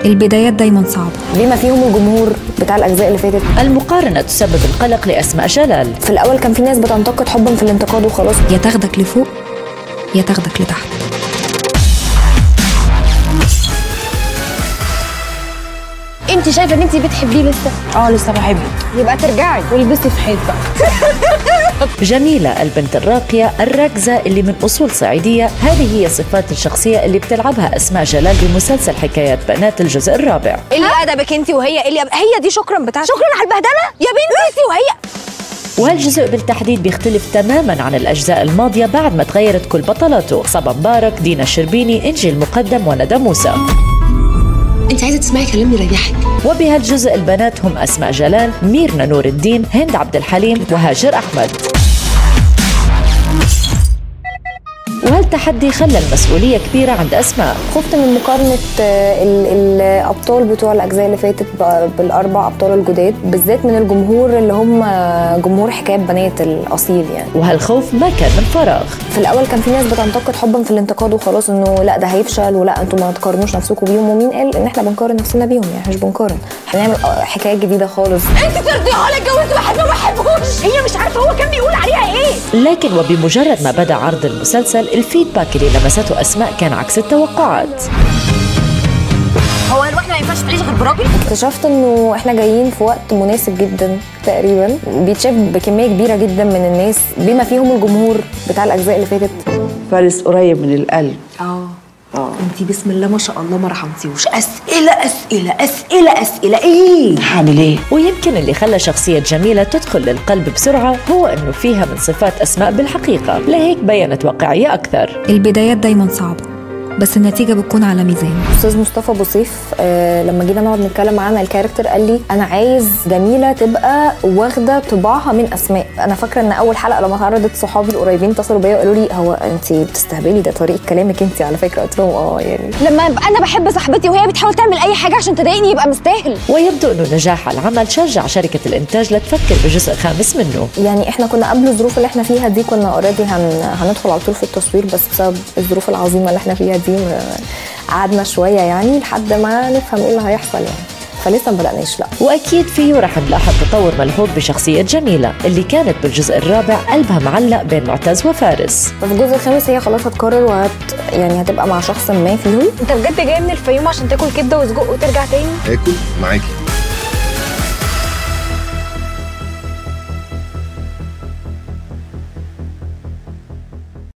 البدايات دايما صعبة بما فيهم الجمهور بتاع الاجزاء اللي فاتت المقارنة تسبب القلق لأسماء جلال في الاول كان في ناس بتنتقد حبا في الانتقاد وخلاص يا تاخدك لفوق يا تاخدك لتحت انت شايفه ان انت بتحبيه لسه اه لسه بحبه يبقى ترجعي والبسي في حيط بقى جميلة البنت الراقية الراكزة اللي من أصول صعيدية هذه هي صفات الشخصية اللي بتلعبها أسماء جلال بمسلسل حكايات بنات الجزء الرابع اللي ادبك انت وهي اللي هي دي شكرا بتاعتك شكرا على البهدله يا بنتي انت وهي وهالجزء بالتحديد بيختلف تماما عن الأجزاء الماضية بعد ما تغيرت كل بطلاته صبا مبارك دينا الشربيني إنجي المقدم وندى موسى انت عايزه تسمعي كلام يريحك وبهالجزء البنات هم أسماء جلال ميرنا نور الدين هند عبد الحليم وهاجر أحمد وهالتحدي خلى المسؤولية كبيرة عند أسماء خفت من مقارنه آه، ال- الابطال بتوع الاجزاء اللي فاتت ب- بالاربع ابطال الجداد بالذات من الجمهور اللي هم جمهور حكايه بنات الاصيل يعني وهالخوف ما كان من فراغ في الاول كان في ناس بتنتقد حبا في الانتقاد وخلاص انه لا ده هيفشل ولا انتوا ما تقارنوش نفسكم بيهم ومين قال ان احنا بنقارن نفسنا بيهم يعني احنا مش بنقارن هنعمل آه، حكايه جديده خالص انت ترضيها ولا اتجوزت واحد ما بحبوش هي مش عارفه هو كان بيقول عليها ايه لكن وبمجرد ما بدأ عرض المسلسل الفيدباك اللي لمسته أسماء كان عكس التوقعات هو الواحده ما ينفعش تعيش غير براجل اكتشفت انه احنا جايين في وقت مناسب جدا تقريبا بيتشاف بكميه كبيره جدا من الناس بما فيهم الجمهور بتاع الاجزاء اللي فاتت فارس قريب من القلب اه انت بسم الله ما شاء الله ما رحمتيوش اسئله اسئله اسئله اسئله ايه هعمل ايه؟ ويمكن اللي خلى شخصية جميلة تدخل للقلب بسرعة هو أنه فيها من صفات أسماء بالحقيقة لهيك بينت واقعية أكثر البدايات دايما صعبة بس النتيجة بتكون على ميزان استاذ مصطفى ابو سيف آه لما جينا نقعد نتكلم عن الكاركتر قال لي انا عايز جميله تبقى واخده طباعها من اسماء انا فاكره ان اول حلقه لما اتعرضت صحابي القريبين اتصلوا بيا وقالوا لي هو انت بتستهبلي ده طريقه كلامك انت على فكره قلت لهم اه يعني لما ابقى انا بحب صاحبتي وهي بتحاول تعمل اي حاجه عشان تضايقني يبقى مستاهل ويبدو أنه نجاح العمل شجع شركة الإنتاج لتفكر بجزء خامس منه يعني احنا كنا قبل الظروف اللي احنا فيها دي كنا اوريدي هن... هندخل على طول في التصوير بس بسبب الظروف العظيمه اللي احنا فيها دي ما- قعدنا شويه يعني لحد ما نفهم ايه اللي هيحصل يعني فلسه ما بدأناش لا وأكيد فيه رح نلاحظ تطور ملحوظ بشخصية جميلة اللي كانت بالجزء الرابع قلبها معلق بين معتز وفارس ففي الجزء الخامس هي خلاص هتقرر وهت يعني هتبقى مع شخص ما فيهم انت بجد جاي من الفيوم عشان تاكل كبده وسجق وترجع تاني اكل معاكي